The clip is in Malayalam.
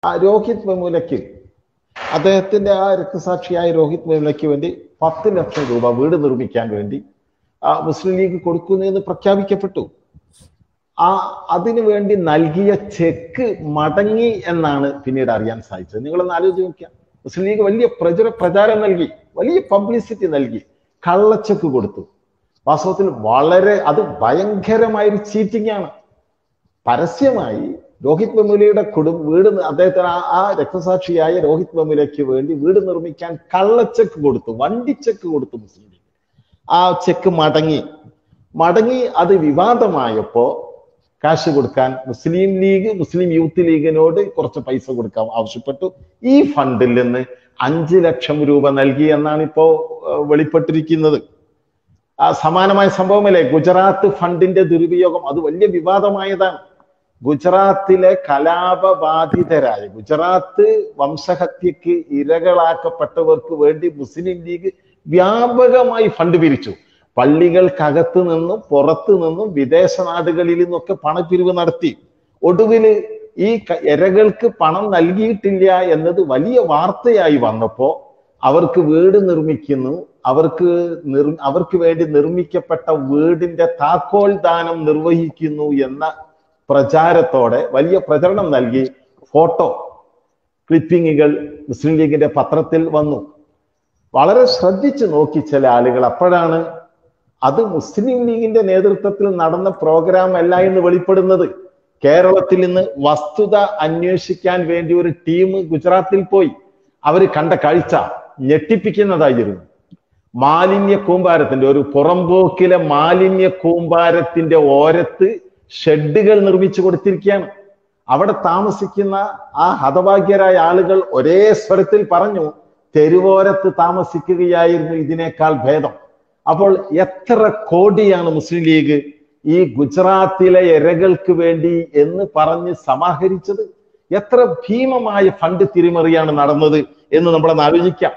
ആ രോഹിത് വെമുലയ്ക്ക് അദ്ദേഹത്തിന്റെ ആ രക്തസാക്ഷിയായ രോഹിത് വെമുലയ്ക്ക് വേണ്ടി പത്ത് ലക്ഷം രൂപ വീട് നിർമ്മിക്കാൻ വേണ്ടി ആ മുസ്ലിം ലീഗ് കൊടുക്കുന്നു എന്ന് പ്രഖ്യാപിക്കപ്പെട്ടു ആ അതിനു വേണ്ടി നൽകിയ ചെക്ക് മടങ്ങി എന്നാണ് പിന്നീട് അറിയാൻ സാധിച്ചത് നിങ്ങളൊന്ന് ആലോചിച്ച് നോക്കിയാൽ മുസ്ലിം ലീഗ് വലിയ പ്രചര പ്രചാരം നൽകി വലിയ പബ്ലിസിറ്റി നൽകി കള്ളച്ചെക്ക് കൊടുത്തു വാസ്തവത്തിൽ വളരെ അത് ഭയങ്കരമായൊരു ചീറ്റിംഗ് ആണ് പരസ്യമായി രോഹിത് വെമുലയുടെ കുടുംബ വീട് നി- അദ്ദേഹത്തിന് ആ- ആ രക്തസാക്ഷിയായ രോഹിത് വെമുലയ്ക്ക് വേണ്ടി വീട് നിർമ്മിക്കാൻ കള്ളച്ചെക്ക് കൊടുത്തു വണ്ടി ചെക്ക് കൊടുത്തു മുസ്ലിം ലീഗ് ആ ചെക്ക് മടങ്ങി മടങ്ങി അത് വിവാദമായപ്പോ കാശ് കൊടുക്കാൻ മുസ്ലിം ലീഗ് മുസ്ലിം യൂത്ത് ലീഗിനോട് കുറച്ച് പൈസ കൊടുക്കാൻ ആവശ്യപ്പെട്ടു ഈ ഫണ്ടിൽ നിന്ന് അഞ്ച് ലക്ഷം രൂപ നൽകി എന്നാണ് ഇപ്പോ ഏഹ്, വെളിപ്പെട്ടിരിക്കുന്നത് ആ സമാനമായ സംഭവമല്ലേ ഗുജറാത്ത് ഫണ്ടിന്റെ ദുരുപയോഗം അത് വലിയ വിവാദമായതാണ് ഗുജറാത്തിലെ കലാപബാധിതരായ ഗുജറാത്ത് വംശഹത്യക്ക് ഇരകളാക്കപ്പെട്ടവർക്ക് വേണ്ടി മുസ്ലിം ലീഗ് വ്യാപകമായി ഫണ്ട് പിരിച്ചു പള്ളികൾക്കകത്ത് നിന്നും പുറത്തു നിന്നും വിദേശ നാടുകളിൽ നിന്നൊക്കെ പണപ്പിരിവ് നടത്തി ഒടുവില് ഈ ക- ഇരകൾക്ക് പണം നൽകിയിട്ടില്ല എന്നത് വലിയ വാർത്തയായി വന്നപ്പോ അവർക്ക് വീട് നിർമ്മിക്കുന്നു അവർക്ക് നിർ അവർക്ക് വേണ്ടി നിർമ്മിക്കപ്പെട്ട വീടിന്റെ താക്കോൽ ദാനം നിർവഹിക്കുന്നു എന്ന പ്രചാരത്തോടെ വലിയ പ്രചരണം നൽകി ഫോട്ടോ ക്ലിപ്പിങ്ങുകൾ മുസ്ലിം ലീഗിന്റെ പത്രത്തിൽ വന്നു വളരെ ശ്രദ്ധിച്ചു നോക്കി ചില ആളുകൾ അപ്പോഴാണ് അത് മുസ്ലിം ലീഗിന്റെ നേതൃത്വത്തിൽ നടന്ന പ്രോഗ്രാം അല്ല എന്ന് വെളിപ്പെടുന്നത് കേരളത്തിൽ നിന്ന് വസ്തുത അന്വേഷിക്കാൻ വേണ്ടി ഒരു ടീം ഗുജറാത്തിൽ പോയി അവർ കണ്ട കാഴ്ച ഞെട്ടിപ്പിക്കുന്നതായിരുന്നു മാലിന്യ കൂമ്പാരത്തിന്റെ ഒരു പുറംപോക്കിലെ മാലിന്യ കൂമ്പാരത്തിന്റെ ഓരത്ത് ഷെഡുകൾ നിർമ്മിച്ചു കൊടുത്തിരിക്കുകയാണ് അവിടെ താമസിക്കുന്ന ആ ഹതഭാഗ്യരായ ആളുകൾ ഒരേ സ്വരത്തിൽ പറഞ്ഞു തെരുവോരത്ത് താമസിക്കുകയായിരുന്നു ഇതിനേക്കാൾ ഭേദം അപ്പോൾ എത്ര കോടിയാണ് മുസ്ലിം ലീഗ് ഈ ഗുജറാത്തിലെ ഇരകൾക്ക് വേണ്ടി എന്ന് പറഞ്ഞ് സമാഹരിച്ചത് എത്ര ഭീമമായ ഫണ്ട് തിരിമറിയാണ് നടന്നത് എന്ന് നമ്മളൊന്ന് ആലോചിക്കാം